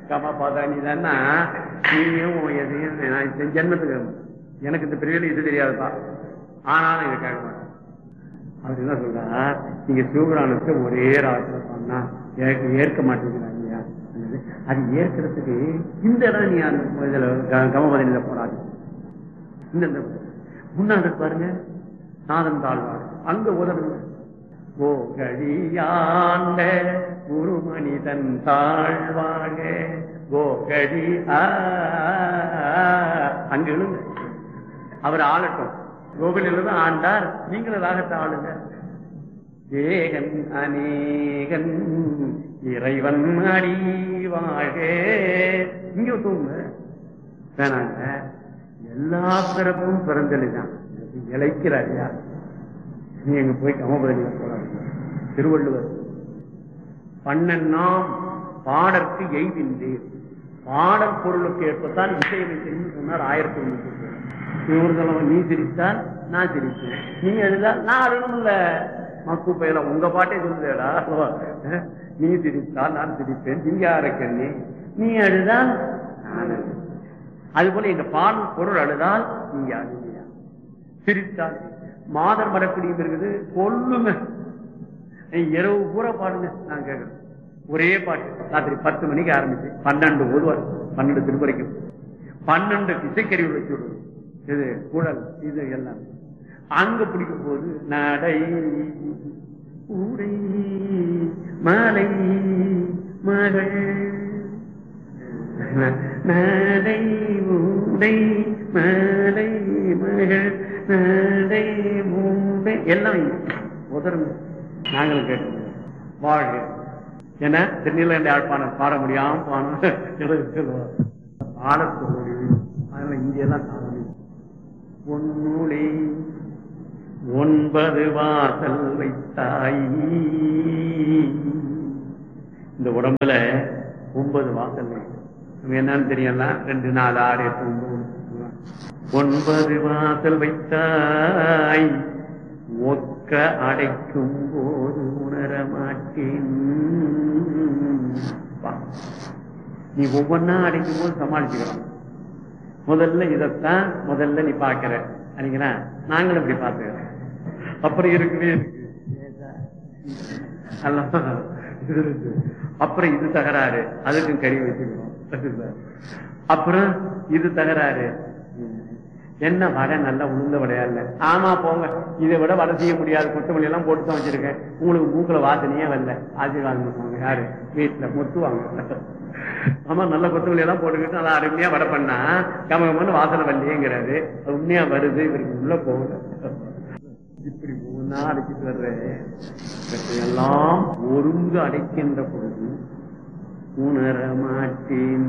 Comma பாதானி தானா நீயும் உன் எதையும் நான் இந்த ஜென்மத்துக்கு எனக்கு இந்த பிரிவில் இது தெரியாதுப்பா ஆனாலும் இதை கேட்க மாட்டேன் அவர் என்ன சொல்றார் நீங்க சிவபுராணத்தை ஒரே ராத்திர பண்ணா ஏற்க ஏற்க மாட்டேங்கிறாங்க அது ஏற்கிறதுக்கு இந்த இடம் நீ அந்த இதுல க- கமபதினில போராடு இந்த இந்த முன்னாடி பாருங்க நாதன் தாழ்வார் அங்க உதவுங்க ஓ கழியாண்ட குரு மனிதன் தாழ்வாக ஓ கழி அங்க எழுங்க அவர் ஆளட்டும் கோகுலில் தான் ஆண்டார் நீங்களும் ராகத்தை ஆளுங்க ஏகன் அநேகன் இறைவன் அடி வாழ்க இங்க தூங்க வேணாங்க எல்லா பிறப்பும் பிறந்தலிதான் இழைக்கிறார் யார் நீ எங்க போய் கமபதியில போறாங்க திருவள்ளுவர் பண்ணெல்லாம் பாடற்கு எய்தின்றீர் பாடல் பொருளுக்கு ஏற்பத்தான் இசையமைத்து சொன்னார் ஆயிரத்தி ஒண்ணு இவர்கள் நீ சிரித்தால் நான் சிரித்தேன் நீ எழுதால் நான் அழுணும்ல மக்கு பயில உங்க பாட்டே சொல்லுதேடா நீ சிரித்தால் நான் சிரிப்பேன் சிங்கார கண்ணி நீ அழுதால் நான் அழுவேன். அது போல எங்க பாடல் பொருள் அழுதால் நீங்க அழுவியா சிரித்தால் மாதர் மரக்குடியும் இருக்குது கொல்லுங்க நீ இரவு பூரா பாடுங்க நான் கேட்கறேன் ஒரே பாட்டு ராத்திரி பத்து மணிக்கு ஆரம்பிச்சு பன்னெண்டு ஓடுவார் பன்னெண்டு திருப்பறைக்கும் பன்னெண்டு இசைக்கருவி வச்சு விடுவோம் இது குழல் இது எல்லாம் அங்க பிடிக்கும் போது நடை உடை மலை மகள் நடை உடை மலை மகள் நடை மூடை எல்லாம் உதருங்க நாங்களும் கேட்டோம் வாழ்க ஏன்னா திருநீலகண்ட யாழ்ப்பாணம் பாட முடியாம பாடம் பாடத்தோடு அதனால இங்கெல்லாம் தாங்க பொன்னுளே ஒன்பது வாசல் வைத்தாய் இந்த உடம்புல ஒன்பது வாசல் இருக்கு. நம்ம என்னன்னு தெரியல ரெண்டு நாலு ஆறு எட்டு ஒன்பது ஒன்பது வாசல் வைத்தாய் ஒக்க அடைக்கும் போது உணர மாட்டேன் வா. நீ ஒவ்வொன்னா அடைக்கும் போது சமாளிச்சுக்கலாம் முதல்ல இதைத்தான் முதல்ல நீ பாக்குற அன்னைக்குனா நாங்களும் இப்படி பாத்துக்கிறோம் அப்புறம் இருக்குவே இருக்கு அல்லவா? இது இருக்கு. அப்புறம் இது தகராறு அதுக்கும் கறி வச்சுக்கிறோம் அப்புறம் இது தகராறு என்ன வடை நல்லா உளுந்த வடையா இல்ல ஆமா போங்க இதை விட வடை செய்ய முடியாது கொத்தமல்லி எல்லாம் போட்டு தான் வச்சிருக்கேன் உங்களுக்கு மூக்குல வாசனையே வரல ஆசீர்வாதம் பண்ணுவாங்க யாரு வீட்டுல முத்துவாங்க ஆமா நல்ல கொத்தமல்லி எல்லாம் போட்டுக்கிட்டு நல்லா அருமையா வடை பண்ணா கமகமன்னு வாசனை வரலையேங்கிறாரு அது உண்மையா வருது இவருக்கு உள்ள போகல இப்படி ஒவ்வொன்னா அடைச்சிட்டு வர்ற எல்லாம் ஒருங்கு அடைக்கின்ற பொழுது உணர மாட்டேன்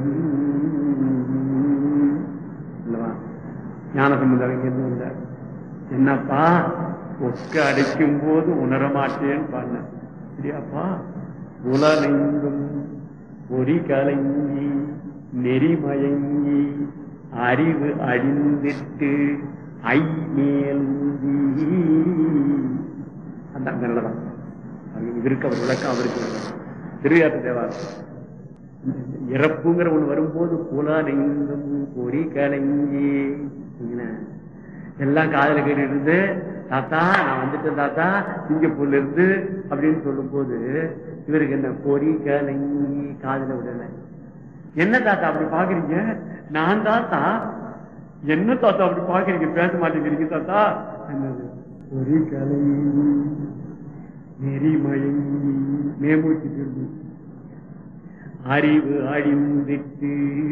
அல்லவா ஞானசம்பந்தம் இங்க இருந்து வந்தார் என்னப்பா ஒக்க அடைக்கும் போது உணர மாட்டேன்னு பாடின சரியாப்பா உலகெங்கும் பொறி கலங்கி நெறிமயங்கி அறிவு அழிந்திட்டு ஐ மேலுந்தி அந்த அந்த நிலைதான் இவருக்கு அவர் விளக்கம் அவருக்கு திருவிழாட்டு தேவாரம் இறப்புங்கிற ஒண்ணு வரும்போது புலனெங்கும் பொறி கலங்கி என்ன? எல்லாம் காதல கேட்டு இருந்து தாத்தா நான் வந்துட்டேன் தாத்தா சிங்கப்பூர்ல இருந்து அப்படின்னு சொல்லும் போது இவருக்கு என்ன பொறி கலங்கி காதல விடல என்ன தாத்தா அப்படி பாக்குறீங்க நான் தாத்தா என்ன தாத்தா அப்படி பாக்குறீங்க பேச மாட்டேங்கிறீங்க தாத்தா என்னது பொறி கலங்கி நெறிமயங்கி மேமூச்சு திரும்பி அறிவு அழிந்துட்டு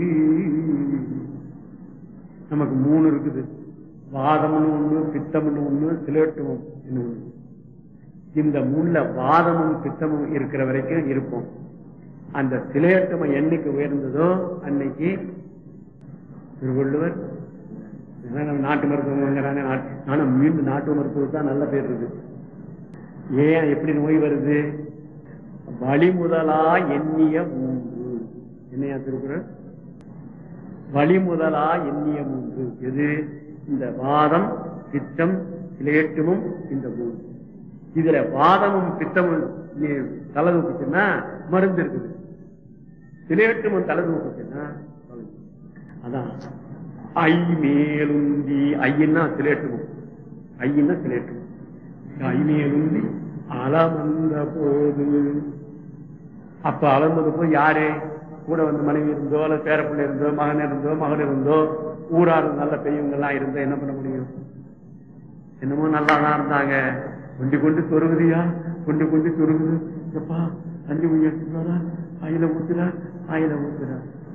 நமக்கு மூணு இருக்குது வாதம்னு ஒண்ணு பித்தம்னு ஒண்ணு சிலேட்டுவம் ஒண்ணு இந்த மூணுல வாதமும் பித்தமும் இருக்கிற வரைக்கும் இருப்போம் அந்த சிலேட்டுமம் என்னைக்கு உயர்ந்ததோ அன்னைக்கு திருவள்ளுவர் ஏன்னா நம்ம நாட்டு மருத்துவங்கிறானே ஆனா மீண்டும் நாட்டு மருத்துவம் தான் நல்ல பேர் இருக்கு ஏன் எப்படி நோய் வருது வழிமுதலா எண்ணிய மூன்று என்னையா திருக்குறள் வழிமுதலா எண்ணிய மூன்று எது இந்த வாதம் பித்தம் சிலேட்டுமும் இந்த மூன்று இதுல வாதமும் பித்தமும் நீ தலை தூக்கிச்சுன்னா மருந்து இருக்குது சிலேட்டுமன் தலை தூக்கத்துன்னா அதான் ஐ மேலுந்தி ஐயன்னா சிலேட்டுமன் ஐயன்னா சிலேட்டுமன் ஐ மேலுந்தி அலமந்த போது அப்ப அளந்தது போய் யாரு கூட வந்து மனைவி இருந்தோ அல்லது பேரப்பிள்ளை இருந்தோ மகன் இருந்தோ மகன் இருந்தோ ஊரார் நல்ல பெரியவங்க எல்லாம் இருந்தா என்ன பண்ண முடியும் என்னமோ நல்லா தான் இருந்தாங்க கொண்டு கொண்டு சொருகுதியா கொண்டு கொண்டு சொருகுது எப்பா தண்ணி உயர்த்துறாரா ஆயில ஊத்துறா ஆயில ஊத்துறா